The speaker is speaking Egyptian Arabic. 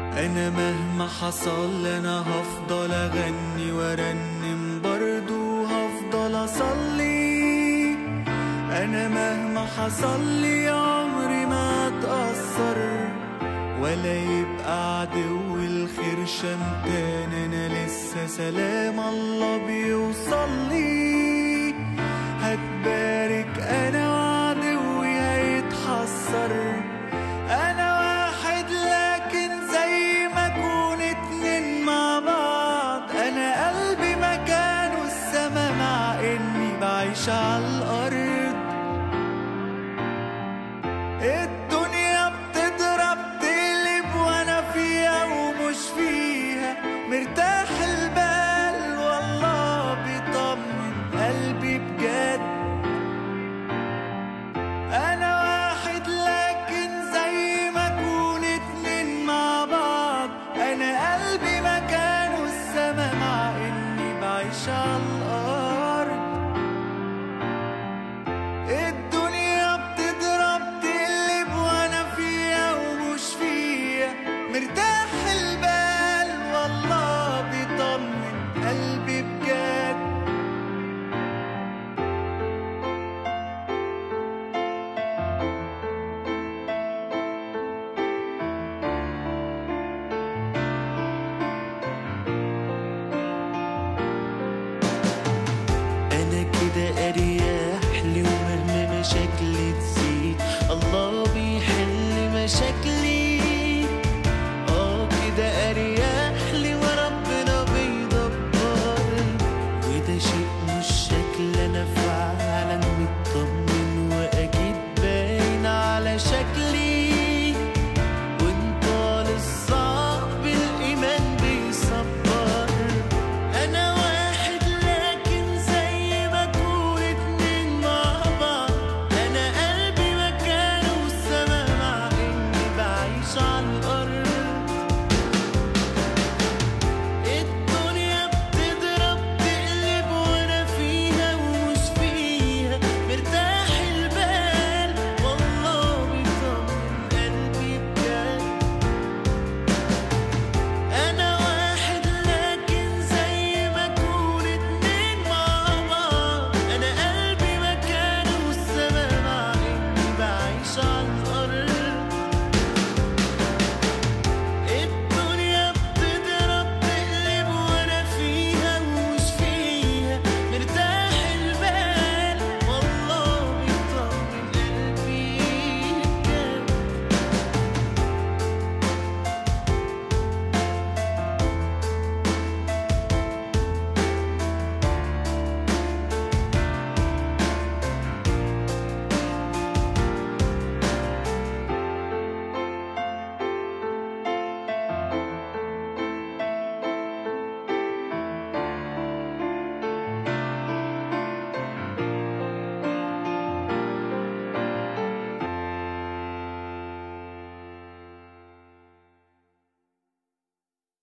انا مهما حصل انا هفضل اغني وارنم برضو هفضل اصلي انا مهما حصل لي عمري ما اتأثر ولا يبقى عدو الخير شمتان انا لسه سلام الله بيوصل لي هتبارك انا وعدوي هيتحسر انا واحد لكن زي ما اكون اتنين مع بعض انا قلبي مكانه السما مع اني بعيش على الارض الدنيا بتضرب تقلب وانا فيها ومش فيها مرتاح البال والله بيطمن قلبي بجد انا واحد لكن زي ما اكون اتنين مع بعض انا قلبي